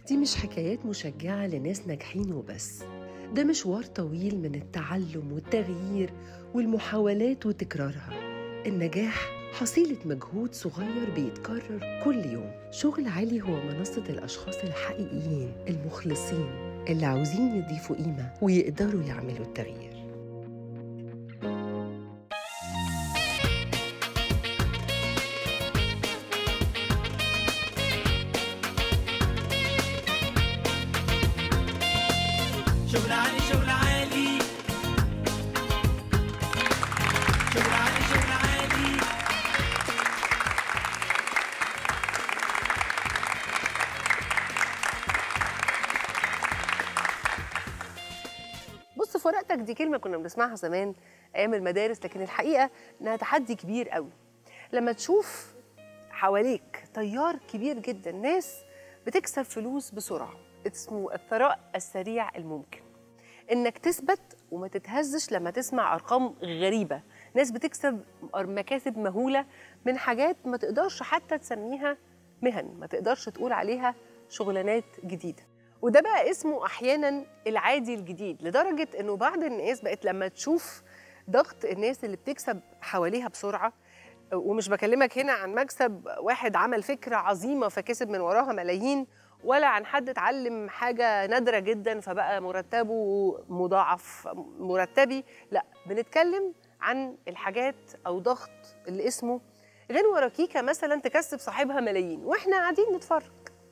دي مش حكايات مشجعة لناس ناجحين وبس ده مشوار طويل من التعلم والتغيير والمحاولات وتكرارها النجاح حصيلة مجهود صغير بيتكرر كل يوم شغل عالي هو منصة الأشخاص الحقيقيين المخلصين اللي عاوزين يضيفوا قيمة ويقدروا يعملوا التغيير شغل عالي شغل عالي شغل عالي شغل عالي بص في ورقتك دي كلمه كنا بنسمعها زمان ايام المدارس لكن الحقيقه انها تحدي كبير قوي لما تشوف حواليك تيار كبير جدا ناس بتكسب فلوس بسرعه اسمه الثراء السريع الممكن انك تثبت وما تتهزش لما تسمع ارقام غريبه ناس بتكسب مكاسب مهوله من حاجات ما تقدرش حتى تسميها مهن ما تقدرش تقول عليها شغلانات جديده وده بقى اسمه احيانا العادي الجديد لدرجه انه بعض الناس بقت لما تشوف ضغط الناس اللي بتكسب حواليها بسرعه ومش بكلمك هنا عن مكسب واحد عمل فكره عظيمه فكسب من وراها ملايين ولا عن حد اتعلم حاجه نادره جدا فبقى مرتبه مضاعف مرتبي لا بنتكلم عن الحاجات او ضغط اللي اسمه غنوه ركيكه مثلا تكسب صاحبها ملايين واحنا قاعدين نتفرج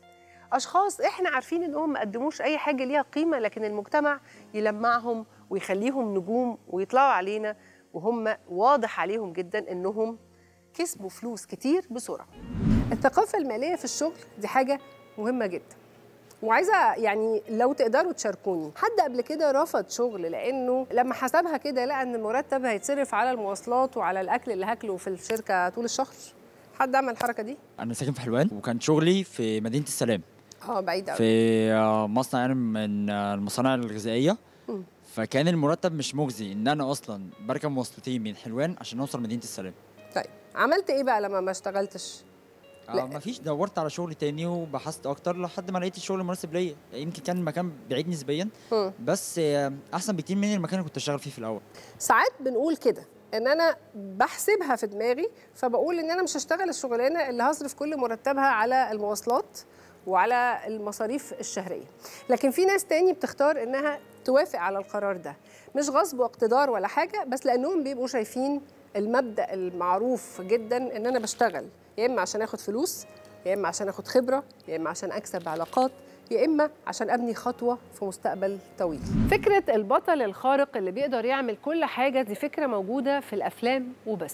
اشخاص احنا عارفين انهم ما قدموش اي حاجه ليها قيمه لكن المجتمع يلمعهم ويخليهم نجوم ويطلعوا علينا وهم واضح عليهم جدا انهم كسبوا فلوس كتير بسرعه الثقافه الماليه في الشغل دي حاجه مهمه جدا وعايزه يعني لو تقدروا تشاركوني حد قبل كده رفض شغل لانه لما حسبها كده لقى ان المرتب هيتصرف على المواصلات وعلى الاكل اللي هاكله في الشركه طول الشهر حد عمل الحركه دي انا ساكن في حلوان وكان شغلي في مدينه السلام اه بعيد قوي في آه، مصنع يعني من آه، المصانع الغذائيه مم. فكان المرتب مش مجزي ان انا اصلا بركب مواصلتين من حلوان عشان اوصل مدينه السلام طيب عملت ايه بقى لما ما اشتغلتش لا. آه مفيش دورت على شغل تاني وبحثت اكتر لحد ما لقيت الشغل المناسب ليا يمكن كان المكان بعيد نسبيا مم. بس آه، احسن بكتير من المكان اللي كنت اشتغل فيه في الاول ساعات بنقول كده ان انا بحسبها في دماغي فبقول ان انا مش هشتغل الشغلانه اللي هصرف كل مرتبها على المواصلات وعلى المصاريف الشهريه لكن في ناس تاني بتختار انها توافق على القرار ده مش غصب واقتدار ولا حاجه بس لانهم بيبقوا شايفين المبدا المعروف جدا ان انا بشتغل يا اما عشان اخد فلوس يا اما عشان اخد خبره يا اما عشان اكسب علاقات يا اما عشان ابني خطوه في مستقبل طويل فكره البطل الخارق اللي بيقدر يعمل كل حاجه دي فكره موجوده في الافلام وبس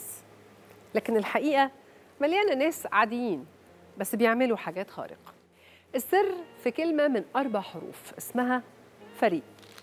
لكن الحقيقه مليانه ناس عاديين بس بيعملوا حاجات خارقه السر في كلمه من اربع حروف اسمها فريق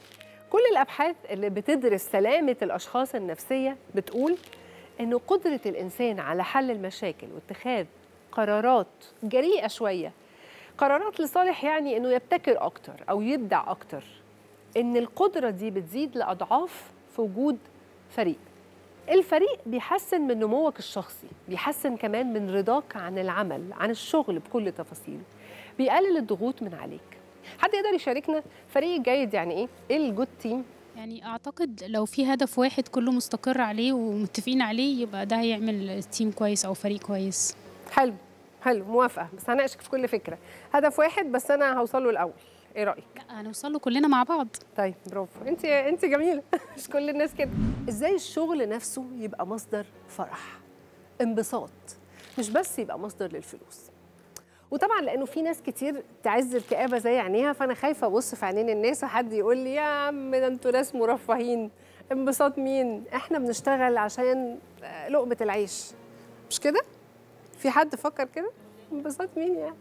كل الابحاث اللي بتدرس سلامه الاشخاص النفسيه بتقول انه قدره الانسان على حل المشاكل واتخاذ قرارات جريئه شويه قرارات لصالح يعني انه يبتكر اكتر او يبدع اكتر ان القدره دي بتزيد لاضعاف في وجود فريق الفريق بيحسن من نموك الشخصي بيحسن كمان من رضاك عن العمل عن الشغل بكل تفاصيله بيقلل الضغوط من عليك حد يقدر يشاركنا فريق جيد يعني ايه ايه الجود تيم يعني اعتقد لو في هدف واحد كله مستقر عليه ومتفقين عليه يبقى ده هيعمل تيم كويس او فريق كويس حلو حلو موافقه بس هناقشك في كل فكره هدف واحد بس انا هوصل له الاول ايه رايك لا هنوصل له كلنا مع بعض طيب برافو انت انت جميله مش كل الناس كده ازاي الشغل نفسه يبقى مصدر فرح انبساط مش بس يبقى مصدر للفلوس وطبعا لانه في ناس كتير تعز الكآبه زي عينيها فانا خايفه ابص في عينين الناس وحد يقول لي يا عم ده انتوا ناس مرفهين انبساط مين احنا بنشتغل عشان آه، لقمه العيش مش كده في حد فكر كده انبساط مين يعني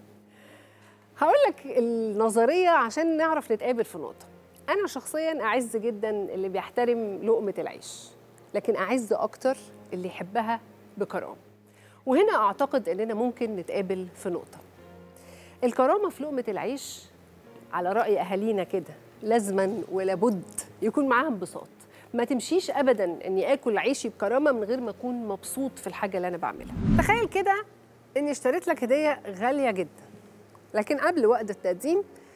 هقول لك النظريه عشان نعرف نتقابل في نقطه انا شخصيا اعز جدا اللي بيحترم لقمه العيش لكن اعز اكتر اللي يحبها بكرامه وهنا اعتقد اننا ممكن نتقابل في نقطه الكرامه في لقمه العيش على راي اهالينا كده لازما ولابد يكون معاها انبساط ما تمشيش ابدا اني اكل عيشي بكرامه من غير ما اكون مبسوط في الحاجه اللي انا بعملها تخيل كده اني اشتريت لك هديه غاليه جدا لكن قبل وقت التقديم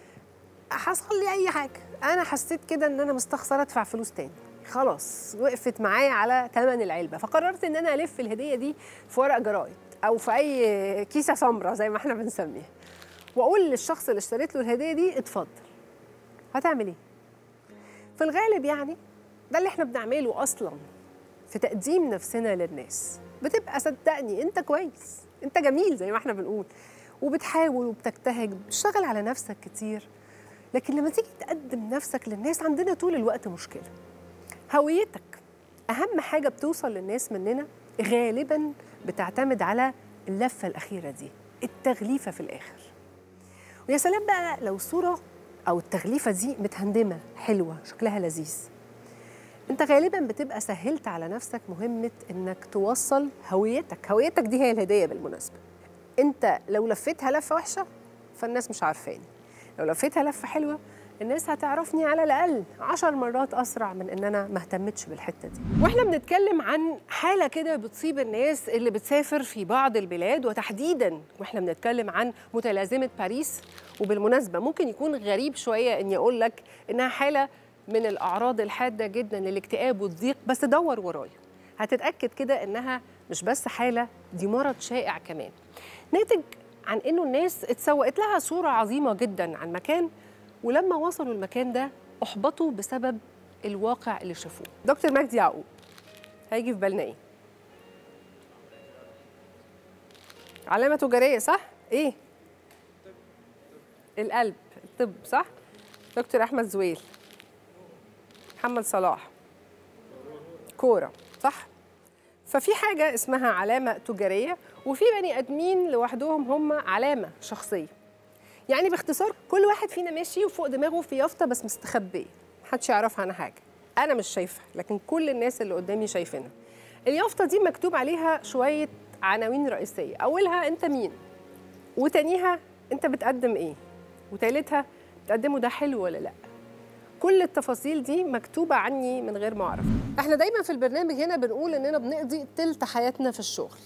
حصل لي اي حاجه انا حسيت كده ان انا مستخسره ادفع فلوس تاني خلاص وقفت معايا على ثمن العلبه فقررت ان انا الف الهديه دي في ورق جرايد او في اي كيسه سمراء زي ما احنا بنسميها واقول للشخص اللي اشتريت له الهديه دي اتفضل هتعمل ايه في الغالب يعني ده اللي احنا بنعمله اصلا في تقديم نفسنا للناس بتبقى صدقني انت كويس انت جميل زي ما احنا بنقول وبتحاول وبتجتهد بتشتغل على نفسك كتير لكن لما تيجي تقدم نفسك للناس عندنا طول الوقت مشكله هويتك اهم حاجه بتوصل للناس مننا غالبا بتعتمد على اللفه الاخيره دي التغليفه في الاخر ويا سلام بقى لو الصوره او التغليفه دي متهندمه حلوه شكلها لذيذ انت غالبا بتبقى سهلت على نفسك مهمه انك توصل هويتك هويتك دي هي الهديه بالمناسبه انت لو لفيتها لفه وحشه فالناس مش عارفاني لو لفيتها لفه حلوه الناس هتعرفني على الاقل عشر مرات اسرع من ان انا ما اهتمتش بالحته دي واحنا بنتكلم عن حاله كده بتصيب الناس اللي بتسافر في بعض البلاد وتحديدا واحنا بنتكلم عن متلازمه باريس وبالمناسبه ممكن يكون غريب شويه اني اقول لك انها حاله من الاعراض الحاده جدا للاكتئاب والضيق بس دور ورايا هتتاكد كده انها مش بس حاله دي مرض شائع كمان ناتج عن انه الناس اتسوقت لها صوره عظيمه جدا عن مكان ولما وصلوا المكان ده احبطوا بسبب الواقع اللي شافوه دكتور مجدي يعقوب هيجي في بالنا ايه علامه تجاريه صح ايه القلب الطب صح دكتور احمد زويل محمد صلاح كوره صح ففي حاجه اسمها علامه تجاريه وفي بني ادمين لوحدهم هم علامه شخصيه يعني باختصار كل واحد فينا ماشي وفوق دماغه في يافطه بس مستخبيه محدش يعرفها عنها حاجه انا مش شايفها لكن كل الناس اللي قدامي شايفينها اليافطه دي مكتوب عليها شويه عناوين رئيسيه اولها انت مين وتانيها انت بتقدم ايه وتالتها بتقدمه ده حلو ولا لا كل التفاصيل دي مكتوبة عني من غير ما أعرف احنا دايما في البرنامج هنا بنقول إننا بنقضي تلت حياتنا في الشغل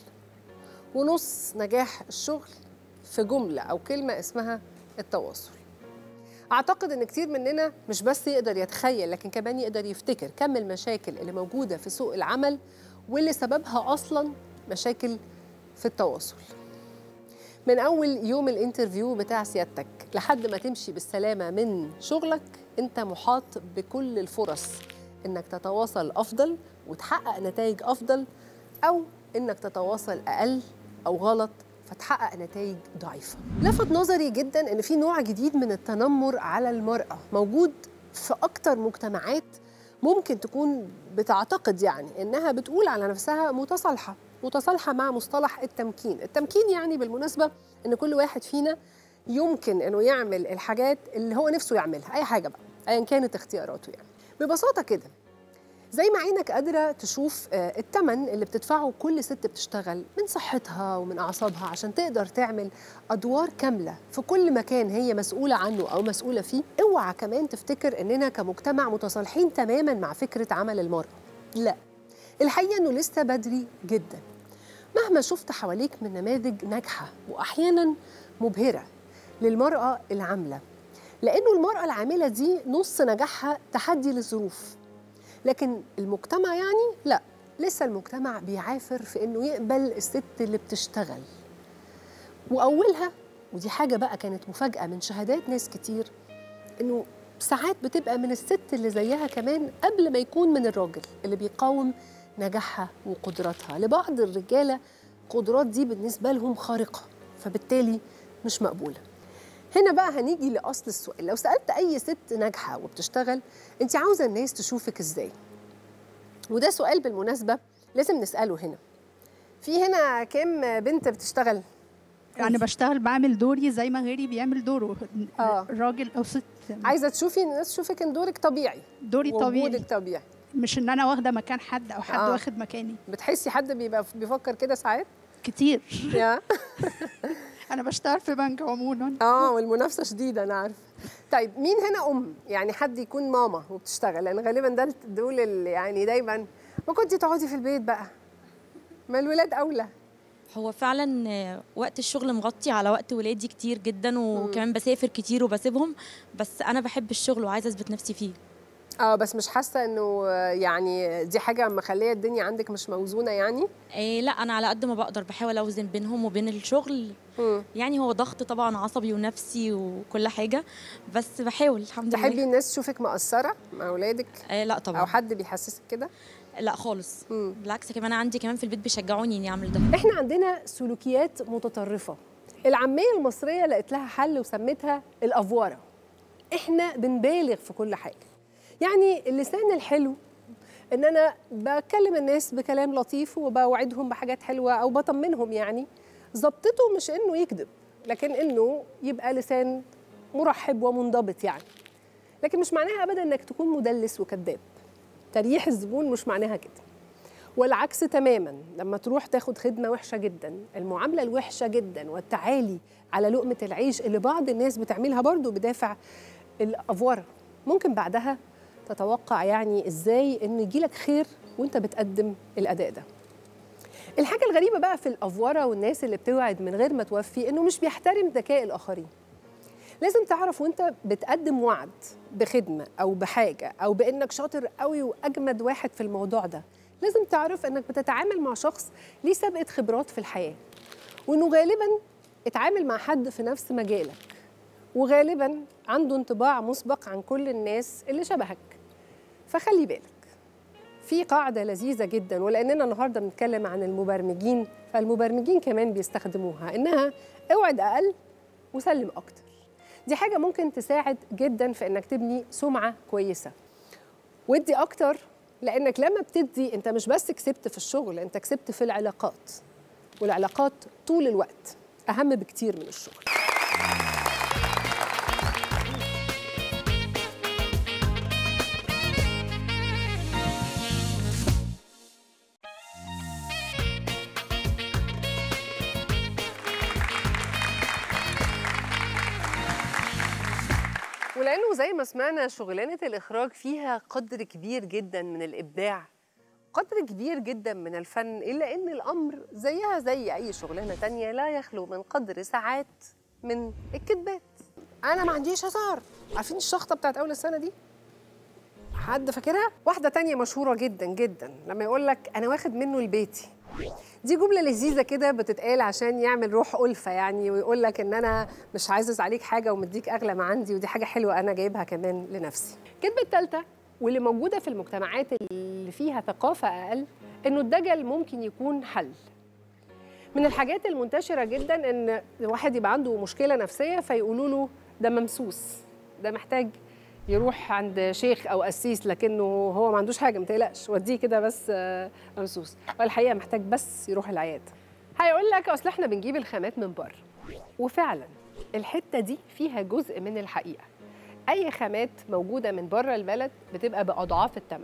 ونص نجاح الشغل في جملة أو كلمة اسمها التواصل أعتقد إن كتير مننا مش بس يقدر يتخيل لكن كمان يقدر يفتكر كم المشاكل اللي موجودة في سوق العمل واللي سببها أصلا مشاكل في التواصل من أول يوم الانترفيو بتاع سيادتك لحد ما تمشي بالسلامة من شغلك أنت محاط بكل الفرص إنك تتواصل أفضل وتحقق نتائج أفضل أو إنك تتواصل أقل أو غلط فتحقق نتائج ضعيفة لفت نظري جدا إن في نوع جديد من التنمر على المرأة موجود في أكتر مجتمعات ممكن تكون بتعتقد يعني إنها بتقول على نفسها متصالحة متصالحة مع مصطلح التمكين التمكين يعني بالمناسبة إن كل واحد فينا يمكن إنه يعمل الحاجات اللي هو نفسه يعملها أي حاجة بقى أيا كانت اختياراته يعني ببساطة كده زي ما عينك قادرة تشوف آه، التمن اللي بتدفعه كل ست بتشتغل من صحتها ومن أعصابها عشان تقدر تعمل أدوار كاملة في كل مكان هي مسؤولة عنه أو مسؤولة فيه اوعى كمان تفتكر إننا كمجتمع متصالحين تماما مع فكرة عمل المرأة لا الحقيقة إنه لسه بدري جدا مهما شفت حواليك من نماذج ناجحة وأحيانا مبهرة للمرأة العاملة لأنه المرأة العاملة دي نص نجاحها تحدي للظروف لكن المجتمع يعني لا لسه المجتمع بيعافر في انه يقبل الست اللي بتشتغل واولها ودي حاجه بقى كانت مفاجاه من شهادات ناس كتير انه ساعات بتبقى من الست اللي زيها كمان قبل ما يكون من الراجل اللي بيقاوم نجاحها وقدراتها لبعض الرجاله القدرات دي بالنسبه لهم خارقه فبالتالي مش مقبوله هنا بقى هنيجي لاصل السؤال لو سالت اي ست ناجحه وبتشتغل انت عاوزه الناس تشوفك ازاي وده سؤال بالمناسبه لازم نساله هنا في هنا كام بنت بتشتغل يعني بشتغل بعمل دوري زي ما غيري بيعمل دوره آه. راجل او ست عايزه تشوفي الناس تشوفك ان دورك طبيعي دوري طبيعي وجودك طبيعي مش ان انا واخده مكان حد او حد آه. واخد مكاني بتحسي حد بيبقى بيفكر كده ساعات كتير يا انا بشتغل في بنك عموما اه والمنافسه شديده انا عارفه طيب مين هنا ام يعني حد يكون ماما وبتشتغل لان غالبا ده دول اللي يعني دايما ما كنتي تقعدي في البيت بقى ما الولاد اولى هو فعلا آه، وقت الشغل مغطي على وقت ولادي كتير جدا وكمان بسافر كتير وبسيبهم بس انا بحب الشغل وعايزه اثبت نفسي فيه اه بس مش حاسه انه يعني دي حاجه مخليه الدنيا عندك مش موزونه يعني إيه لا انا على قد ما بقدر بحاول اوزن بينهم وبين الشغل مم. يعني هو ضغط طبعا عصبي ونفسي وكل حاجه بس بحاول الحمد تحبي لله الناس تشوفك مقصره مع اولادك إيه لا او طبعا حد بيحسسك كده لا خالص مم. بالعكس كمان عندي كمان في البيت بيشجعوني اني اعمل ده احنا عندنا سلوكيات متطرفه العاميه المصريه لقت لها حل وسمتها الافوره احنا بنبالغ في كل حاجه يعني اللسان الحلو ان انا بكلم الناس بكلام لطيف وبوعدهم بحاجات حلوه او بطمنهم يعني ظبطته مش انه يكذب لكن انه يبقى لسان مرحب ومنضبط يعني لكن مش معناها ابدا انك تكون مدلس وكذاب تريح الزبون مش معناها كده والعكس تماما لما تروح تاخد خدمه وحشه جدا المعامله الوحشه جدا والتعالي على لقمه العيش اللي بعض الناس بتعملها برضو بدافع الافوره ممكن بعدها تتوقع يعني ازاي ان يجيلك خير وانت بتقدم الاداء ده الحاجه الغريبه بقى في الافوره والناس اللي بتوعد من غير ما توفي انه مش بيحترم ذكاء الاخرين لازم تعرف وانت بتقدم وعد بخدمه او بحاجه او بانك شاطر قوي واجمد واحد في الموضوع ده لازم تعرف انك بتتعامل مع شخص ليه سابقه خبرات في الحياه وانه غالبا اتعامل مع حد في نفس مجالك وغالبا عنده انطباع مسبق عن كل الناس اللي شبهك فخلي بالك في قاعدة لذيذة جدا ولأننا النهاردة بنتكلم عن المبرمجين فالمبرمجين كمان بيستخدموها إنها اوعد أقل وسلم أكتر دي حاجة ممكن تساعد جدا في إنك تبني سمعة كويسة ودي أكتر لأنك لما بتدي أنت مش بس كسبت في الشغل أنت كسبت في العلاقات والعلاقات طول الوقت أهم بكتير من الشغل ولانه زي ما سمعنا شغلانه الاخراج فيها قدر كبير جدا من الابداع قدر كبير جدا من الفن الا ان الامر زيها زي اي شغلانه تانية لا يخلو من قدر ساعات من الكذبات انا ما عنديش هزار عارفين الشخطه بتاعت اول السنه دي حد فاكرها واحده تانية مشهوره جدا جدا لما يقول لك انا واخد منه لبيتي دي جملة لذيذة كده بتتقال عشان يعمل روح ألفة يعني ويقول لك إن أنا مش عايز عليك حاجة ومديك أغلى ما عندي ودي حاجة حلوة أنا جايبها كمان لنفسي. الكذبة الثالثة واللي موجودة في المجتمعات اللي فيها ثقافة أقل إنه الدجل ممكن يكون حل. من الحاجات المنتشرة جدا إن واحد يبقى عنده مشكلة نفسية فيقولوا له ده ممسوس ده محتاج يروح عند شيخ او قسيس لكنه هو ما عندوش حاجه ما تقلقش وديه كده بس آه، ممسوس والحقيقه محتاج بس يروح العياده هيقول لك اصل احنا بنجيب الخامات من بره وفعلا الحته دي فيها جزء من الحقيقه اي خامات موجوده من بره البلد بتبقى باضعاف الثمن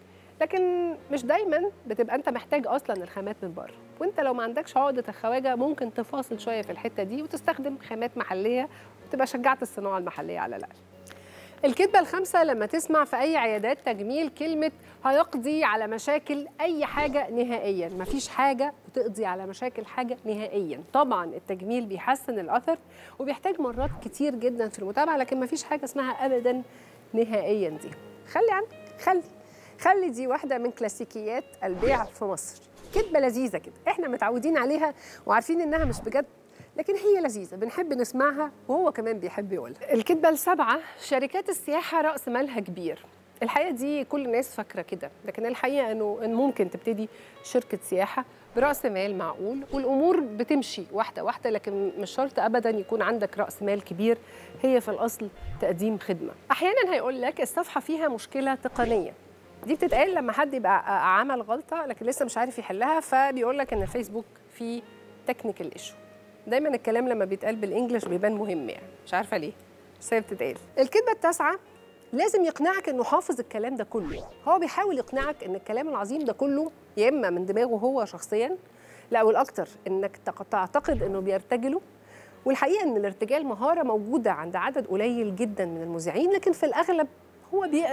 لكن مش دايما بتبقى انت محتاج اصلا الخامات من بره وانت لو ما عندكش عقده الخواجه ممكن تفاصل شويه في الحته دي وتستخدم خامات محليه وتبقى شجعت الصناعه المحليه على الاقل الكذبة الخامسة لما تسمع في أي عيادات تجميل كلمة هيقضي على مشاكل أي حاجة نهائيا مفيش حاجة بتقضي على مشاكل حاجة نهائيا طبعا التجميل بيحسن الأثر وبيحتاج مرات كتير جدا في المتابعة لكن مفيش حاجة اسمها أبدا نهائيا دي خلي عنك خلي خلي دي واحدة من كلاسيكيات البيع في مصر كذبة لذيذة كده احنا متعودين عليها وعارفين انها مش بجد لكن هي لذيذة بنحب نسمعها وهو كمان بيحب يقولها الكذبة السابعة شركات السياحة رأس مالها كبير الحقيقة دي كل الناس فاكرة كده لكن الحقيقة أنه إن ممكن تبتدي شركة سياحة برأس مال معقول والأمور بتمشي واحدة واحدة لكن مش شرط أبدا يكون عندك رأس مال كبير هي في الأصل تقديم خدمة أحيانا هيقول لك الصفحة فيها مشكلة تقنية دي بتتقال لما حد يبقى عمل غلطة لكن لسه مش عارف يحلها فبيقول لك إن الفيسبوك فيه تكنيكال ايشو دايما الكلام لما بيتقال بالانجلش بيبان مهم يعني مش عارفه ليه بس هي بتتقال الكذبه التاسعه لازم يقنعك انه حافظ الكلام ده كله هو بيحاول يقنعك ان الكلام العظيم ده كله يا اما من دماغه هو شخصيا لا والاكتر انك تق- تعتقد انه بيرتجله والحقيقه ان الارتجال مهاره موجوده عند عدد قليل جدا من المذيعين لكن في الاغلب هو بيقرا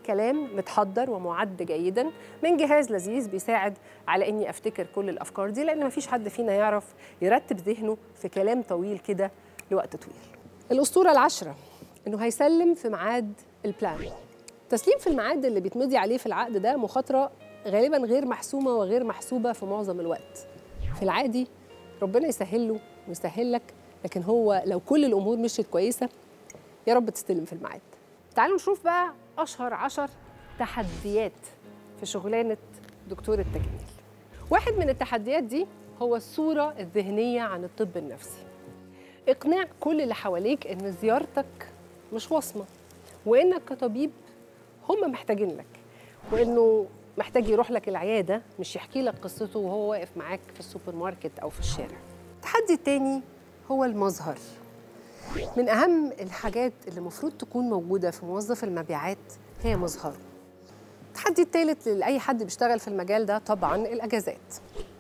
كلام متحضر ومعد جيدا من جهاز لذيذ بيساعد على اني افتكر كل الافكار دي لان مفيش حد فينا يعرف يرتب ذهنه في كلام طويل كده لوقت طويل. الاسطوره العشره انه هيسلم في ميعاد البلان. تسليم في الميعاد اللي بيتمضي عليه في العقد ده مخاطره غالبا غير محسومه وغير محسوبه في معظم الوقت. في العادي ربنا يسهل له ويسهل لك لكن هو لو كل الامور مشيت كويسه يا رب تستلم في الميعاد. تعالوا نشوف بقى اشهر عشر تحديات في شغلانه دكتور التجميل. واحد من التحديات دي هو الصوره الذهنيه عن الطب النفسي. اقناع كل اللي حواليك ان زيارتك مش وصمه وانك كطبيب هم محتاجين لك وانه محتاج يروح لك العياده مش يحكي لك قصته وهو واقف معاك في السوبر ماركت او في الشارع. التحدي التاني هو المظهر. من اهم الحاجات اللي المفروض تكون موجوده في موظف المبيعات هي مظهره. التحدي الثالث لاي حد بيشتغل في المجال ده طبعا الاجازات.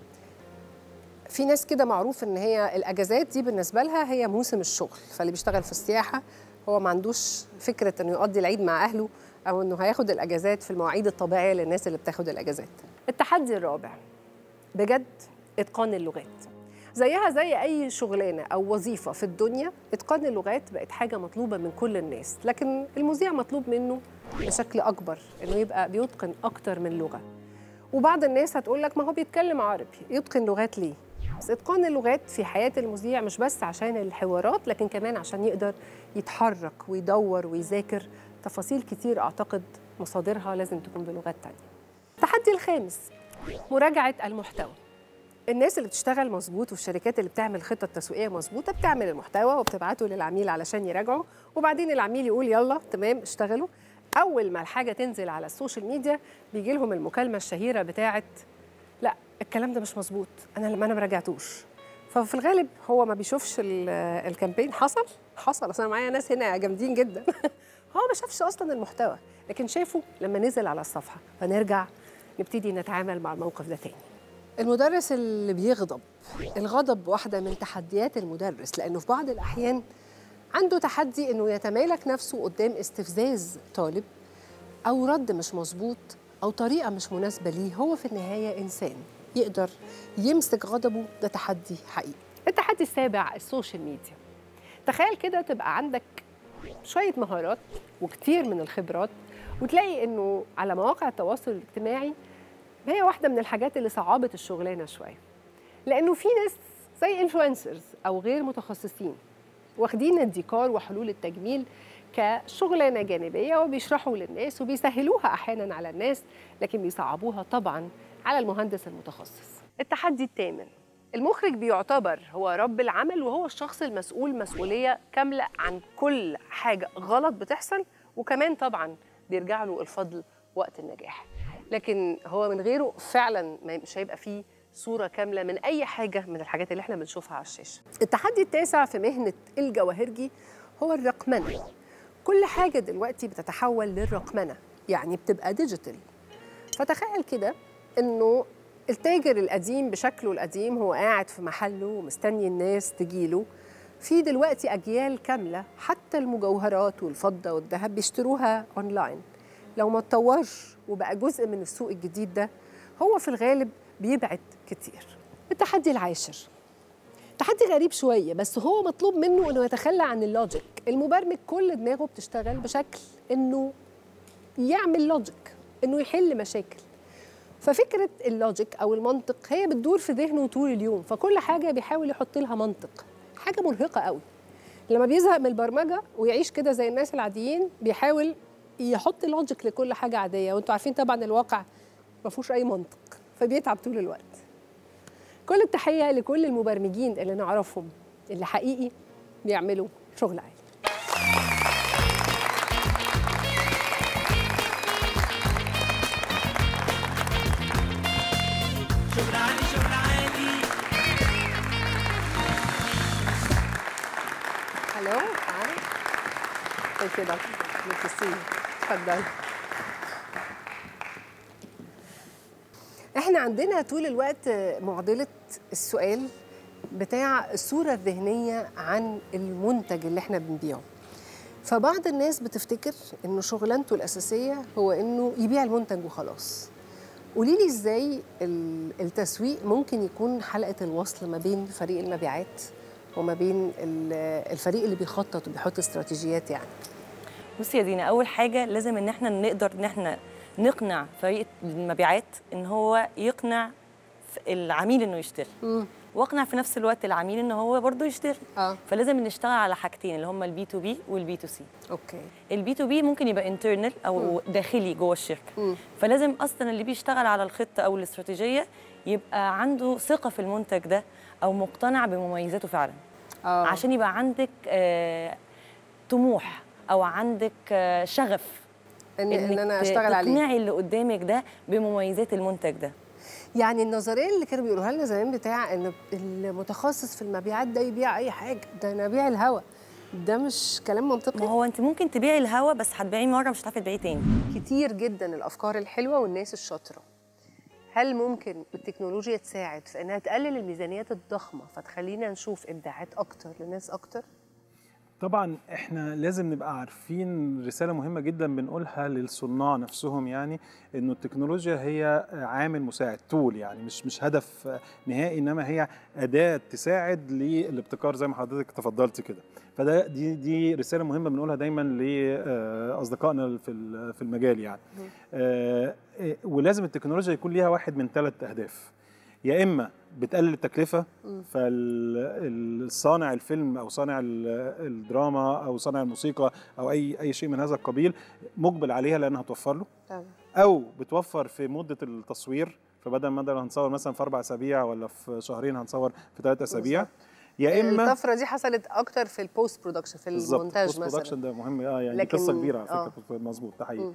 في ناس كده معروف ان هي الاجازات دي بالنسبه لها هي موسم الشغل فاللي بيشتغل في السياحه هو ما عندوش فكره انه يقضي العيد مع اهله او انه هياخد الاجازات في المواعيد الطبيعيه للناس اللي بتاخد الاجازات. التحدي الرابع بجد اتقان اللغات. زيها زي اي شغلانه او وظيفه في الدنيا اتقان اللغات بقت حاجه مطلوبه من كل الناس لكن المذيع مطلوب منه بشكل اكبر انه يبقى بيتقن اكتر من لغه وبعض الناس هتقول لك ما هو بيتكلم عربي يتقن لغات ليه بس اتقان اللغات في حياه المذيع مش بس عشان الحوارات لكن كمان عشان يقدر يتحرك ويدور ويذاكر تفاصيل كتير اعتقد مصادرها لازم تكون بلغات تانية التحدي الخامس مراجعه المحتوى الناس اللي بتشتغل مظبوط والشركات اللي بتعمل خطه تسويقيه مظبوطه بتعمل المحتوى وبتبعته للعميل علشان يراجعه وبعدين العميل يقول يلا تمام اشتغلوا اول ما الحاجه تنزل على السوشيال ميديا بيجي لهم المكالمه الشهيره بتاعه لا الكلام ده مش مظبوط انا لما انا ما راجعتوش ففي الغالب هو ما بيشوفش ال- الكامبين حصل حصل اصل انا معايا ناس هنا جامدين جدا هو ما شافش اصلا المحتوى لكن شافه لما نزل على الصفحه فنرجع نبتدي نتعامل مع الموقف ده تاني المدرس اللي بيغضب الغضب واحدة من تحديات المدرس لأنه في بعض الأحيان عنده تحدي إنه يتمالك نفسه قدام استفزاز طالب أو رد مش مظبوط أو طريقة مش مناسبة ليه هو في النهاية إنسان يقدر يمسك غضبه ده تحدي حقيقي التحدي السابع السوشيال ميديا تخيل كده تبقى عندك شوية مهارات وكتير من الخبرات وتلاقي إنه على مواقع التواصل الاجتماعي هي واحدة من الحاجات اللي صعبت الشغلانة شوية لأنه في ناس زي انفلونسرز أو غير متخصصين واخدين الديكور وحلول التجميل كشغلانة جانبية وبيشرحوا للناس وبيسهلوها أحيانا على الناس لكن بيصعبوها طبعا على المهندس المتخصص التحدي الثامن المخرج بيعتبر هو رب العمل وهو الشخص المسؤول مسؤولية كاملة عن كل حاجة غلط بتحصل وكمان طبعا بيرجع له الفضل وقت النجاح لكن هو من غيره فعلا ما- مش هيبقى فيه صورة كاملة من أي حاجة من الحاجات اللي احنا بنشوفها على الشاشة التحدي التاسع في مهنة الجواهرجي هو الرقمنة كل حاجة دلوقتي بتتحول للرقمنة يعني بتبقى ديجيتال فتخيل كده انه التاجر القديم بشكله القديم هو قاعد في محله ومستني الناس تجيله في دلوقتي اجيال كامله حتى المجوهرات والفضه والذهب بيشتروها اونلاين لو ما اتطورش وبقى جزء من السوق الجديد ده هو في الغالب بيبعد كتير التحدي العاشر تحدي غريب شوية بس هو مطلوب منه انه يتخلى عن اللوجيك المبرمج كل دماغه بتشتغل بشكل انه يعمل لوجيك انه يحل مشاكل ففكرة اللوجيك أو المنطق هي بتدور في ذهنه طول اليوم فكل حاجة بيحاول يحط لها منطق حاجة مرهقة قوي لما بيزهق من البرمجة ويعيش كده زي الناس العاديين بيحاول يحط لوجيك لكل حاجة عادية وانتوا عارفين طبعا الواقع ما فيهوش أي منطق فبيتعب طول الوقت كل التحية لكل المبرمجين اللي نعرفهم اللي حقيقي بيعملوا شغل عالي شغل عالي شغل عالي الو تعالي Thank you, doctor. Good to see you. اتفضلي. احنا عندنا طول الوقت معضلة السؤال بتاع الصورة الذهنية عن المنتج اللي احنا بنبيعه. فبعض الناس بتفتكر انه شغلانته الاساسيه هو انه يبيع المنتج وخلاص قولي لي ازاي ال- التسويق ممكن يكون حلقه الوصل ما بين فريق المبيعات وما بين ال- الفريق اللي بيخطط وبيحط استراتيجيات يعني بصي يا دينا اول حاجه لازم ان احنا نقدر ان احنا نقنع فريق المبيعات ان هو يقنع ف- العميل انه يشتري واقنع في نفس الوقت العميل ان هو برضه يشتري اه فلازم نشتغل على حاجتين اللي هم البي تو بي والبي تو سي اوكي البي تو بي ممكن يبقى انترنال او داخلي جوه الشركه مم. فلازم اصلا اللي بيشتغل على الخطه او الاستراتيجيه يبقى عنده ثقه في المنتج ده او مقتنع بمميزاته فعلا اه عشان يبقى عندك آه، طموح او عندك آه، شغف ان, إن إنك انا ت- اشتغل عليه تقنعي اللي قدامك ده بمميزات المنتج ده يعني النظريه اللي كانوا بيقولوها لنا زمان بتاع ان المتخصص في المبيعات ده يبيع اي حاجه ده انا ابيع الهوا ده مش كلام ما منطقي هو انت ممكن تبيعي الهوا بس هتبيعيه مره مش هتعرفي تبيعيه تاني كتير جدا الافكار الحلوه والناس الشاطره هل ممكن التكنولوجيا تساعد في انها تقلل الميزانيات الضخمه فتخلينا نشوف ابداعات اكتر لناس اكتر طبعا احنا لازم نبقى عارفين رساله مهمه جدا بنقولها للصناع نفسهم يعني انه التكنولوجيا هي عامل مساعد تول يعني مش مش هدف نهائي انما هي اداه تساعد للابتكار زي ما حضرتك تفضلت كده فده دي دي رساله مهمه بنقولها دايما لاصدقائنا في ال- في المجال يعني آه، آه، ولازم التكنولوجيا يكون ليها واحد من ثلاث اهداف يا اما بتقلل التكلفه فالصانع الفيلم او صانع ال- الدراما او صانع الموسيقى او اي اي شيء من هذا القبيل مقبل عليها لانها هتوفر له طبعا او بتوفر في مده التصوير فبدل ما بدل هنصور مثلا في اربع اسابيع ولا في شهرين هنصور في ثلاث اسابيع بالظبط. يا اما الطفره دي حصلت اكتر في البوست برودكشن في بالظبط المونتاج البوست برودكشن مثلا ده مهم اه يعني لكن- قصه كبيره على آه. فكره مظبوط ده حقيقي مم.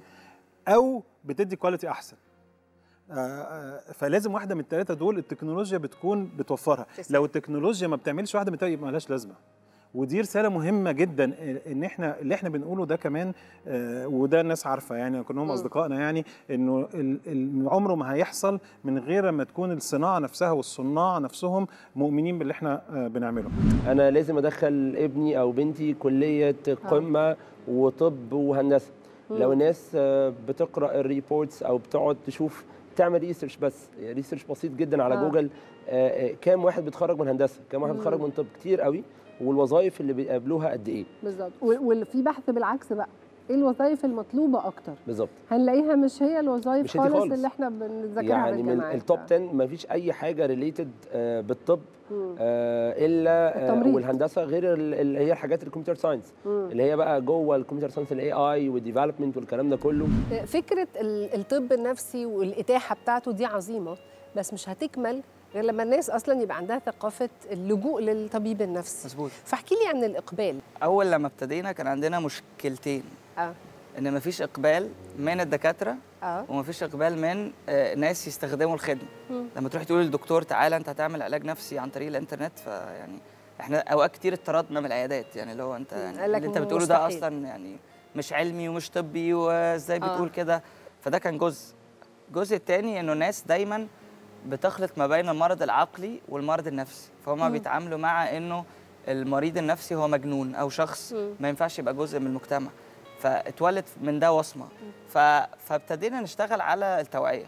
او بتدي كواليتي احسن آه، آه، فلازم واحده من الثلاثه دول التكنولوجيا بتكون بتوفرها تسلم. لو التكنولوجيا ما بتعملش واحده من الثلاثه يبقى مالهاش لازمه ودي رساله مهمه جدا آه، ان احنا اللي احنا بنقوله ده كمان آه، وده الناس عارفه يعني كلهم مم. اصدقائنا يعني انه ال- ال- عمره ما هيحصل من غير ما تكون الصناعه نفسها والصناع نفسهم مؤمنين باللي احنا آه، بنعمله انا لازم ادخل ابني او بنتي كليه قمه وطب وهندسه لو الناس آه، بتقرا الريبورتس او بتقعد تشوف تعمل ريسيرش بس ريسيرش بسيط جدا على آه. جوجل آه، آه، كام واحد بيتخرج من هندسه كام واحد بيتخرج من طب كتير قوي والوظائف اللي بيقابلوها قد ايه بالظبط وفي بحث بالعكس بقى ايه الوظائف المطلوبه اكتر بالظبط هنلاقيها مش هي الوظائف مش هي دي خالص, خالص. اللي احنا بنذاكرها يعني من بالجامعات. التوب 10 ما فيش اي حاجه ريليتد بالطب مم. آه، الا آه، التمريض. والهندسه غير ال- اللي هي الحاجات الكمبيوتر ساينس مم. اللي هي بقى جوه الكمبيوتر ساينس الاي اي والديفلوبمنت والكلام ده كله فكره ال- الطب النفسي والاتاحه بتاعته دي عظيمه بس مش هتكمل غير لما الناس اصلا يبقى عندها ثقافه اللجوء للطبيب النفسي مظبوط فاحكي لي عن الاقبال اول لما ابتدينا كان عندنا مشكلتين اه ان مفيش اقبال من الدكاتره اه ومفيش اقبال من آه، ناس يستخدموا الخدمه مم. لما تروحي تقولي للدكتور تعالى انت هتعمل علاج نفسي عن طريق الانترنت فيعني احنا اوقات كتير اتطردنا من العيادات يعني اللي هو انت يعني قال لك اللي انت بتقوله ده مستحيل. اصلا يعني مش علمي ومش طبي وازاي آه. بتقول كده فده كان جزء الجزء الثاني انه الناس دايما بتخلط ما بين المرض العقلي والمرض النفسي فهم مم. بيتعاملوا مع انه المريض النفسي هو مجنون او شخص مم. ما ينفعش يبقى جزء من المجتمع فاتولد من ده وصمه ف... فابتدينا نشتغل على التوعيه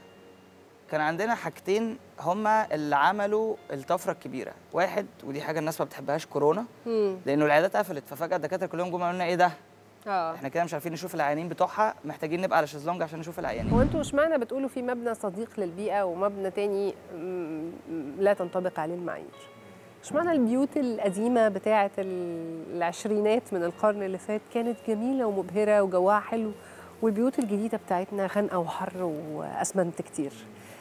كان عندنا حاجتين هما اللي عملوا الطفره الكبيره واحد ودي حاجه الناس ما بتحبهاش كورونا مم. لانه العيادات قفلت ففجاه الدكاتره كلهم جم قالوا لنا ايه ده اه احنا كده مش عارفين نشوف العيانين بتوعها محتاجين نبقى على شезлونج عشان نشوف العيانين هو انتوا اشمعنى بتقولوا في مبنى صديق للبيئه ومبنى تاني مم، لا تنطبق عليه المعايير اشمعنى البيوت القديمه بتاعه ال- العشرينات من القرن اللي فات كانت جميله ومبهره وجوها حلو والبيوت الجديده بتاعتنا خانقه وحر واسمنت كتير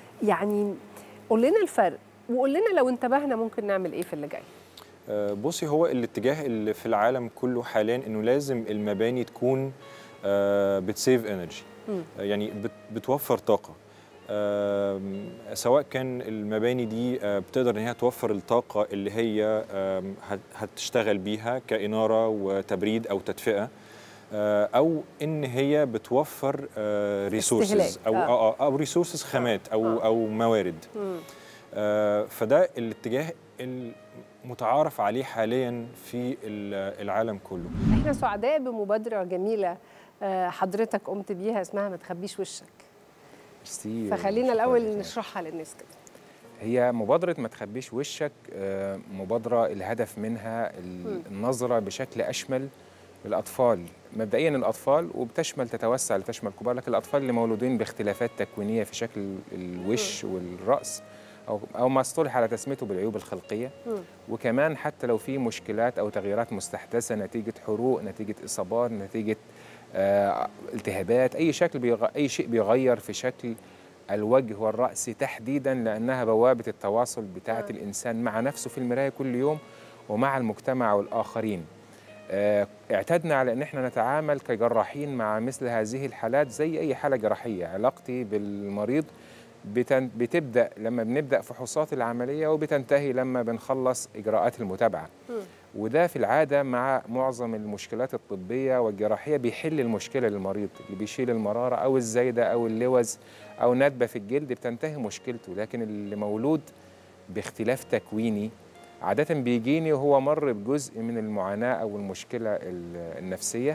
يعني قول لنا الفرق وقول لنا لو انتبهنا ممكن نعمل ايه في اللي جاي آه، بصي هو الاتجاه اللي في العالم كله حاليا انه لازم المباني تكون آه، بتسيف انرجي مم. يعني بت- بتوفر طاقه آم، سواء كان المباني دي آه، بتقدر ان هي توفر الطاقه اللي هي آم، هت- هتشتغل بيها كاناره وتبريد او تدفئه آه، او ان هي بتوفر ريسورسز استهلاك، او آه. آه. او ريسورسز خامات او آه. او موارد مم. آه، فده الاتجاه المتعارف عليه حاليا في ال- العالم كله احنا سعداء بمبادره جميله آه، حضرتك قمت بيها اسمها ما تخبيش وشك ميرسي فخلينا شكراً الاول جزيلاً. نشرحها للناس كده هي مبادرة ما تخبيش وشك آه، مبادرة الهدف منها ال- مم. النظرة بشكل أشمل للأطفال مبدئيا الأطفال وبتشمل تتوسع لتشمل الكبار لكن الأطفال اللي مولودين باختلافات تكوينية في شكل الوش والرأس أو أو ما اصطلح على تسميته بالعيوب الخلقية وكمان حتى لو في مشكلات أو تغييرات مستحدثة نتيجة حروق نتيجة إصابات نتيجة آه، التهابات أي شكل بيغ... أي شيء بيغير في شكل الوجه والرأس تحديدا لأنها بوابة التواصل بتاعة الإنسان مع نفسه في المراية كل يوم ومع المجتمع والآخرين آه، اعتدنا على أن احنا نتعامل كجراحين مع مثل هذه الحالات زي أي حالة جراحية علاقتي بالمريض بتن... بتبدأ لما بنبدأ فحوصات العملية وبتنتهي لما بنخلص إجراءات المتابعة وده في العادة مع معظم المشكلات الطبية والجراحية بيحل المشكلة للمريض اللي بيشيل المرارة أو الزايدة أو اللوز أو ندبة في الجلد بتنتهي مشكلته لكن اللي مولود باختلاف تكويني عادة بيجيني وهو مر بجزء من المعاناة أو المشكلة ال- النفسية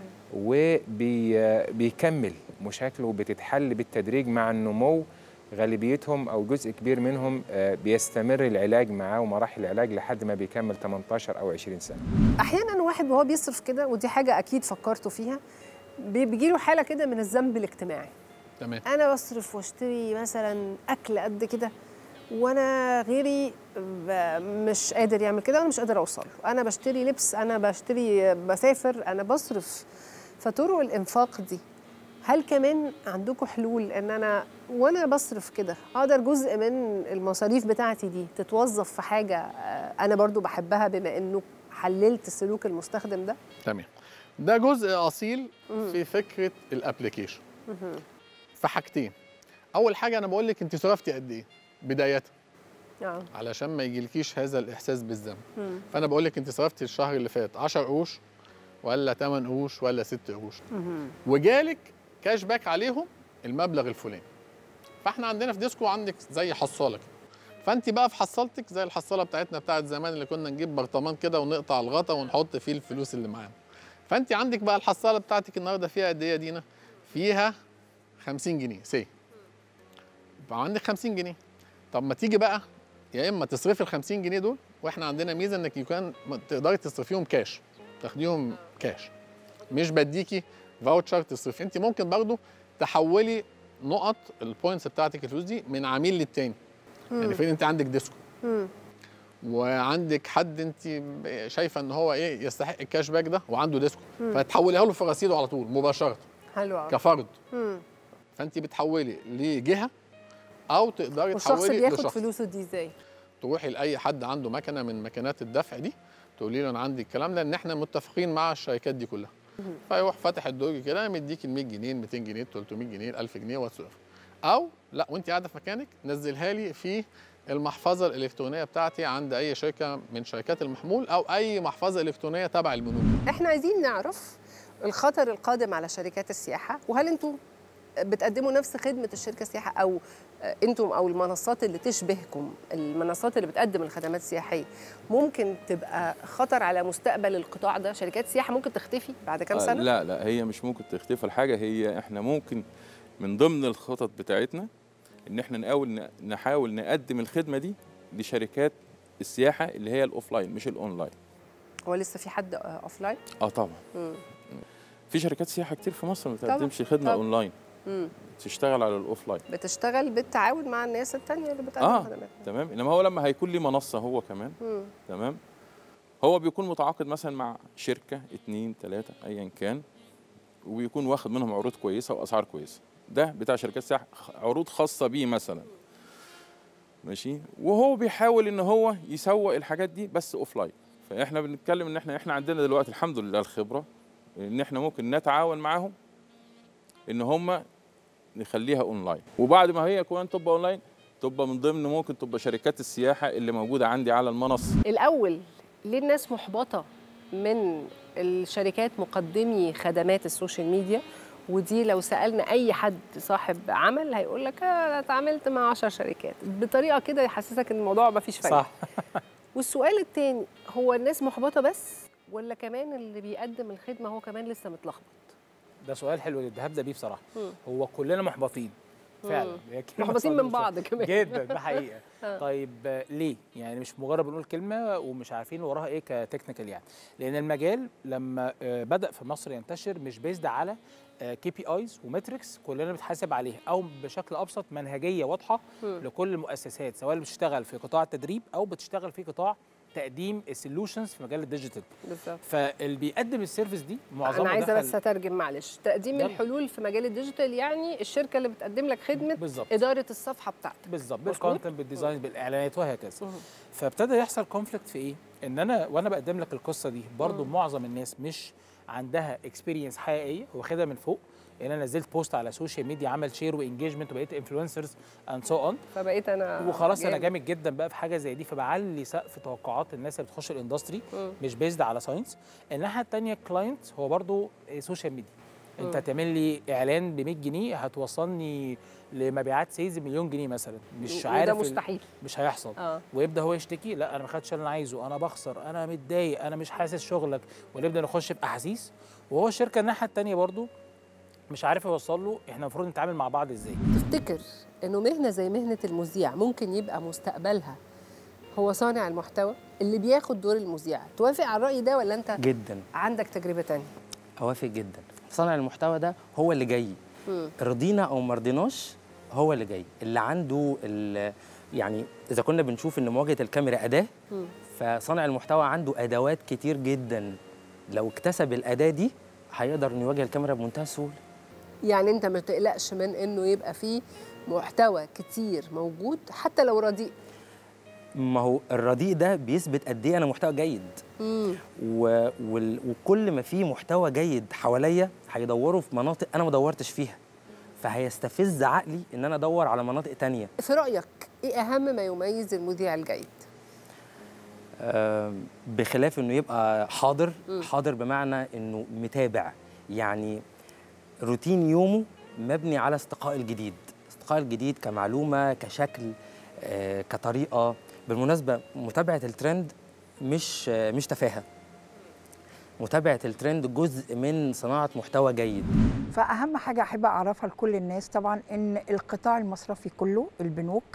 وبيكمل مشاكله بتتحل بالتدريج مع النمو غالبيتهم او جزء كبير منهم آه، بيستمر العلاج معاه ومراحل العلاج لحد ما بيكمل 18 او 20 سنه احيانا واحد وهو بيصرف كده ودي حاجه اكيد فكرتوا فيها بيجي له حاله كده من الذنب الاجتماعي تمام انا بصرف واشتري مثلا اكل قد كده وانا غيري ب- مش قادر يعمل كده وانا مش قادر اوصل له. انا بشتري لبس انا بشتري بسافر انا بصرف فطرق الانفاق دي هل كمان عندكم حلول ان انا وانا بصرف كده اقدر جزء من المصاريف بتاعتي دي تتوظف في حاجه آه، انا برضو بحبها بما انه حللت سلوك المستخدم ده تمام ده جزء اصيل مم. في فكره الابلكيشن في حاجتين اول حاجه انا بقول لك انت صرفتي قد ايه بدايه اه علشان ما يجيلكيش هذا الاحساس بالذنب مم. فانا بقول لك انت صرفتي الشهر اللي فات 10 قروش ولا 8 قروش ولا 6 قروش مهم. وجالك كاش باك عليهم المبلغ الفلاني فاحنا عندنا في ديسكو عندك زي حصاله كده فانت بقى في حصالتك زي الحصاله بتاعتنا بتاعت زمان اللي كنا نجيب برطمان كده ونقطع الغطا ونحط فيه الفلوس اللي معانا فانت عندك بقى الحصاله بتاعتك النهارده فيها قد ايه يا دينا فيها 50 جنيه سي يبقى عندك 50 جنيه طب ما تيجي بقى يا اما تصرفي ال 50 جنيه دول واحنا عندنا ميزه انك يكون تقدري تصرفيهم كاش تاخديهم كاش مش بديكي فاوتشر تصرفي انت ممكن برضو تحولي نقط البوينتس بتاعتك الفلوس دي من عميل للتاني يعني مم. فين انت عندك ديسكو مم. وعندك حد انت شايفه ان هو ايه يستحق الكاش باك ده وعنده ديسكو مم. فتحوليها له في رصيده على طول مباشره حلو قوي كفرد مم. فانت بتحولي لجهه او تقدري والشخص تحولي بياخد لشخص فلوسه دي ازاي؟ تروحي لاي حد عنده مكنه من مكنات الدفع دي تقولي له انا عندي الكلام ده ان احنا متفقين مع الشركات دي كلها مهم. فيروح فاتح الدرج كده مديك ال 100 جنيه 200 جنيه 300 جنيه 1000 جنيه واتس او لا وانت قاعده في مكانك نزلها لي في المحفظه الالكترونيه بتاعتي عند اي شركه من شركات المحمول او اي محفظه الكترونيه تبع البنوك احنا عايزين نعرف الخطر القادم على شركات السياحه وهل انتم بتقدموا نفس خدمه الشركه السياحه او انتم او المنصات اللي تشبهكم المنصات اللي بتقدم الخدمات السياحيه ممكن تبقى خطر على مستقبل القطاع ده شركات السياحه ممكن تختفي بعد كام آه، سنه لا لا هي مش ممكن تختفي الحاجه هي احنا ممكن من ضمن الخطط بتاعتنا ان احنا نحاول نحاول نقدم الخدمه دي لشركات السياحه اللي هي الاوفلاين مش الاونلاين هو لسه في حد اوف لاين اه طبعا في شركات سياحه كتير في مصر ما طبعاً، بتقدمش خدمه طبعاً. اونلاين تشتغل على الاوفلاين بتشتغل بالتعاون مع الناس التانية اللي بتقدم اه خدمات تمام انما هو لما هيكون ليه منصه هو كمان مم. تمام هو بيكون متعاقد مثلا مع شركه اتنين تلاته ايا كان وبيكون واخد منهم عروض كويسه واسعار كويسه ده بتاع شركات سياحه عروض خاصه بيه مثلا ماشي وهو بيحاول ان هو يسوق الحاجات دي بس اوف لاين فاحنا بنتكلم ان احنا احنا عندنا دلوقتي الحمد لله الخبره ان احنا ممكن نتعاون معاهم ان هم نخليها اونلاين وبعد ما هي كمان تبقى اونلاين تبقى من ضمن ممكن تبقى شركات السياحه اللي موجوده عندي على المنصه الاول ليه الناس محبطه من الشركات مقدمي خدمات السوشيال ميديا ودي لو سالنا اي حد صاحب عمل هيقول لك انا اتعاملت مع 10 شركات بطريقه كده يحسسك ان الموضوع ما فيش فايده صح والسؤال التاني هو الناس محبطه بس ولا كمان اللي بيقدم الخدمه هو كمان لسه متلخبط ده سؤال حلو جدا هبدا بيه بصراحه مم. هو كلنا محبطين فعلا مم. هي كلمة محبطين صعبة من بصراحة. بعض كمان. جدا ده حقيقه آه. طيب آه، ليه يعني مش مجرد بنقول كلمه ومش عارفين وراها ايه كتكنيكال يعني لان المجال لما آه، بدا في مصر ينتشر مش بيزد على كي بي ايز ومتريكس كلنا بنتحاسب عليها او بشكل ابسط منهجيه واضحه مم. لكل المؤسسات سواء اللي بتشتغل في قطاع التدريب او بتشتغل في قطاع تقديم السولوشنز في مجال الديجيتال بالظبط فاللي بيقدم السيرفيس دي معظمها انا عايزه دخل- بس اترجم معلش تقديم يلا. الحلول في مجال الديجيتال يعني الشركه اللي بتقدم لك خدمه بالظبط. اداره الصفحه بتاعتك بالظبط مظبوط؟ بالكونتنت بالديزاين بالاعلانات وهكذا مم. فابتدى يحصل كونفليكت في ايه ان انا وانا بقدم لك القصه دي برضو مم. معظم الناس مش عندها اكسبيرينس حقيقيه واخدها من فوق ان انا نزلت بوست على السوشيال ميديا عمل شير وانجيجمنت وبقيت انفلونسرز اند سو اون فبقيت انا وخلاص انا جامد جدا بقى في حاجه زي دي فبعلي سقف توقعات الناس اللي بتخش الاندستري مم. مش بيزد على ساينس الناحيه الثانيه كلاينت هو برضو سوشيال ميديا انت مم. هتعمل لي اعلان ب 100 جنيه هتوصلني لمبيعات سيلز مليون جنيه مثلا مش وده عارف ال- مستحيل. مش هيحصل اه ويبدا هو يشتكي لا انا ما خدتش اللي انا عايزه انا بخسر انا متضايق انا مش حاسس شغلك ونبدا نخش في احاسيس وهو الشركه الناحيه الثانيه برضو مش عارف يوصل له احنا المفروض نتعامل مع بعض ازاي تفتكر انه مهنه زي مهنه المذيع ممكن يبقى مستقبلها هو صانع المحتوى اللي بياخد دور المذيع توافق على الراي ده ولا انت جدا عندك تجربه تانية اوافق جدا صانع المحتوى ده هو اللي جاي مم. رضينا او ما رضيناش هو اللي جاي اللي عنده ال- يعني اذا كنا بنشوف ان مواجهه الكاميرا اداه مم. فصانع المحتوى عنده ادوات كتير جدا لو اكتسب الاداه دي هيقدر انه يواجه الكاميرا بمنتهى السهوله يعني انت ما تقلقش من انه يبقى فيه محتوى كتير موجود حتى لو رديء ما هو الرديء ده بيثبت قد ايه انا محتوى جيد مم. و... وال... وكل ما في محتوى جيد حواليا هيدوروا في مناطق انا ما دورتش فيها فهيستفز عقلي ان انا ادور على مناطق تانية في رايك ايه اهم ما يميز المذيع الجيد آه، بخلاف انه يبقى حاضر مم. حاضر بمعنى انه متابع يعني روتين يومه مبني على استقاء الجديد استقاء الجديد كمعلومه كشكل آه، كطريقه بالمناسبه متابعه الترند مش آه، مش تفاهه متابعه الترند جزء من صناعه محتوى جيد فأهم حاجة أحب أعرفها لكل الناس طبعا إن القطاع المصرفي كله البنوك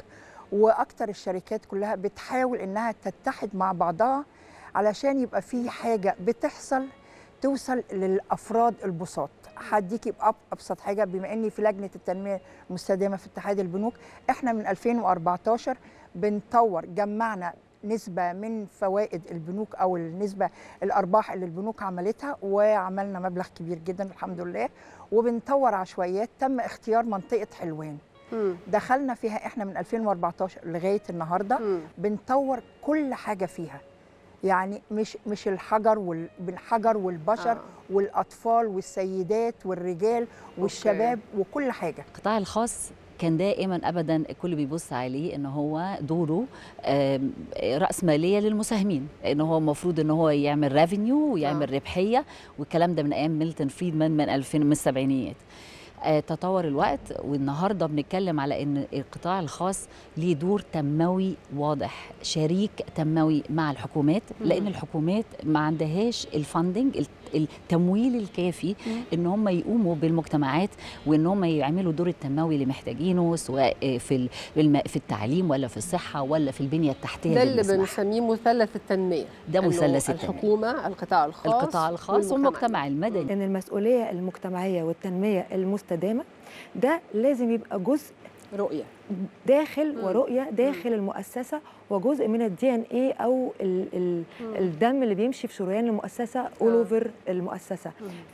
وأكتر الشركات كلها بتحاول إنها تتحد مع بعضها علشان يبقى في حاجة بتحصل توصل للأفراد البساط هديكي بأب- أبسط حاجة بما إني في لجنة التنمية المستدامة في اتحاد البنوك إحنا من 2014 بنطور جمعنا نسبة من فوائد البنوك أو النسبة الأرباح اللي البنوك عملتها وعملنا مبلغ كبير جدا الحمد لله وبنطور عشوائيات تم اختيار منطقة حلوان دخلنا فيها احنا من 2014 لغايه النهارده بنطور كل حاجه فيها يعني مش مش الحجر وال بالحجر والبشر آه. آه. والاطفال والسيدات والرجال والشباب وكل حاجه القطاع الخاص كان دائما ابدا الكل بيبص عليه ان هو دوره آم، راس ماليه للمساهمين ان هو المفروض ان هو يعمل ريفينيو ويعمل ربحيه والكلام ده من ايام ميلتون فريدمان من 2000 من السبعينيات آه، تطور الوقت والنهارده بنتكلم على ان القطاع الخاص ليه دور تنموي واضح شريك تنموي مع الحكومات لان مم. الحكومات ما عندهاش الفاندنج التمويل الكافي ان هم يقوموا بالمجتمعات وان هم يعملوا دور التنموي اللي محتاجينه سواء في ال- بالم- في التعليم ولا في الصحه ولا في البنيه التحتيه ده اللي للمساحة. بنسميه مثلث التنميه ده إنه مثلث التنمية. الحكومه القطاع الخاص القطاع الخاص والمجتمع المدني ان المسؤوليه المجتمعيه والتنميه المستدامه ده لازم يبقى جزء رؤيه داخل مم. ورؤيه داخل المؤسسه وجزء من الدي ان اي او ال ال مم. الدم اللي بيمشي في شريان المؤسسه اول اوفر المؤسسه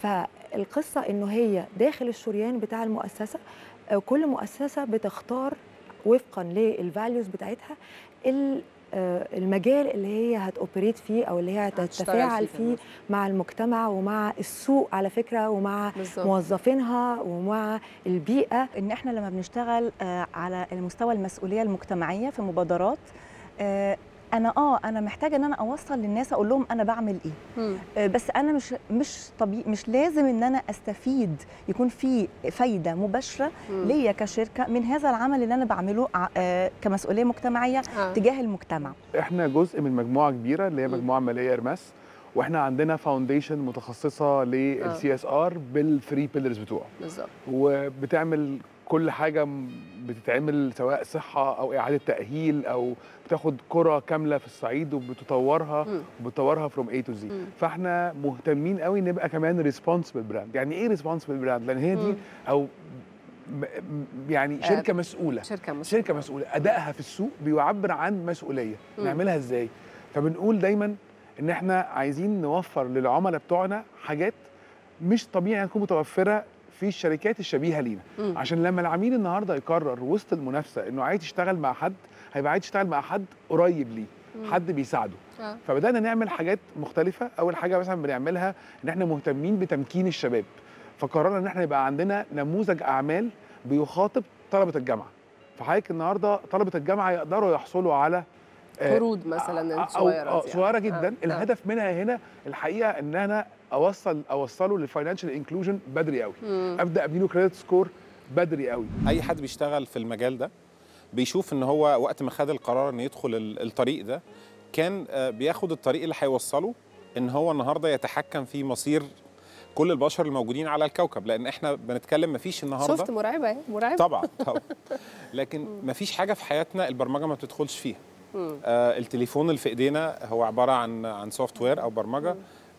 فالقصه انه هي داخل الشريان بتاع المؤسسه آه، كل مؤسسه بتختار وفقا للفاليوز بتاعتها ال- آه، المجال اللي هي هتوبريت فيه او اللي هي هتشتغل هتتفاعل فيه في فيه مع المجتمع ومع السوق على فكره ومع بالظبط. موظفينها ومع البيئه ان احنا لما بنشتغل آه، على المستوى المسؤوليه المجتمعيه في مبادرات آه، انا اه انا محتاجه ان انا اوصل للناس اقول لهم انا بعمل ايه آه، بس انا مش مش طبيعي مش لازم ان انا استفيد يكون في فايده مباشره مم. ليا كشركه من هذا العمل اللي انا بعمله ع- آه، كمسؤوليه مجتمعيه آه. تجاه المجتمع احنا جزء من مجموعه كبيره اللي هي مجموعه ماليه ارماس واحنا عندنا فاونديشن متخصصه للسي اس ار بالثري بيلرز بتوعه بالظبط وبتعمل كل حاجه م- بتتعمل سواء صحه او اعاده تاهيل او بتاخد قرى كامله في الصعيد وبتطورها مم. وبتطورها فروم اي تو زي مم. فاحنا مهتمين قوي نبقى كمان ريسبونسبل براند يعني ايه ريسبونسبل براند لان هي دي مم. او م- م- يعني آه، شركه مسؤوله شركه مسؤوله شركه مسؤوله ادائها في السوق بيعبر عن مسؤوليه مم. نعملها ازاي فبنقول دايما ان احنا عايزين نوفر للعملاء بتوعنا حاجات مش طبيعي انها تكون متوفره في الشركات الشبيهه لينا مم. عشان لما العميل النهارده يقرر وسط المنافسه انه عايز يشتغل مع حد هيبقى عايز يشتغل مع حد قريب ليه مم. حد بيساعده آه. فبدانا نعمل حاجات مختلفه اول حاجه مثلا بنعملها ان احنا مهتمين بتمكين الشباب فقررنا ان احنا يبقى عندنا نموذج اعمال بيخاطب طلبه الجامعه فحضرتك النهارده طلبه الجامعه يقدروا يحصلوا على آه، قروض مثلا أو صغيره آه دي. صغيره آه، جدا آه. الهدف منها هنا الحقيقه ان انا اوصل اوصله للفاينانشال انكلوجن بدري قوي مم. ابدا ابني له كريدت سكور بدري قوي اي حد بيشتغل في المجال ده بيشوف ان هو وقت ما خد القرار انه يدخل ال- الطريق ده كان آه، بياخد الطريق اللي هيوصله ان هو النهارده يتحكم في مصير كل البشر الموجودين على الكوكب لان احنا بنتكلم مفيش النهارده شفت مرعبه اهي مرعبه طبعا طبعا لكن مفيش حاجه في حياتنا البرمجه ما بتدخلش فيها مم. آه التليفون اللي في ايدينا هو عباره عن عن سوفت وير او برمجه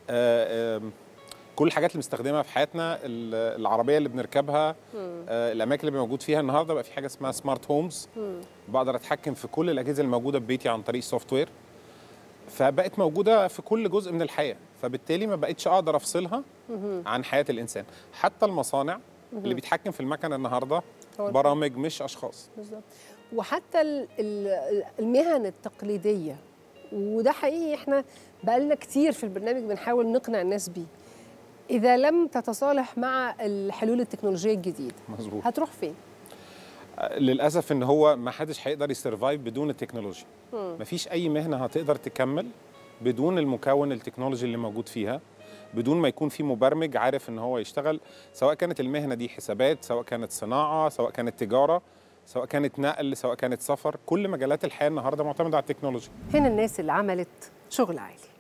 آه آم، كل الحاجات اللي بنستخدمها في حياتنا ال- العربيه اللي بنركبها مم. آه الاماكن اللي موجود فيها النهارده بقى في حاجه اسمها سمارت هومز مم. بقدر اتحكم في كل الاجهزه الموجوده في بيتي عن طريق السوفت وير فبقت موجوده في كل جزء من الحياه فبالتالي ما بقتش اقدر افصلها مهم. عن حياه الانسان حتى المصانع مهم. اللي بيتحكم في المكنه النهارده هو- برامج مش اشخاص بالظبط وحتى ال- ال- المهن التقليديه وده حقيقي احنا بقالنا كتير في البرنامج بنحاول نقنع الناس بيه اذا لم تتصالح مع الحلول التكنولوجيه الجديده مظبوط هتروح فين للاسف ان هو ما حدش هيقدر يسرفايف بدون التكنولوجيا مم. مفيش اي مهنه هتقدر تكمل بدون المكون التكنولوجي اللي موجود فيها بدون ما يكون في مبرمج عارف ان هو يشتغل سواء كانت المهنه دي حسابات سواء كانت صناعه سواء كانت تجاره سواء كانت نقل سواء كانت سفر كل مجالات الحياه النهارده معتمده على التكنولوجيا هنا الناس اللي عملت شغل عالي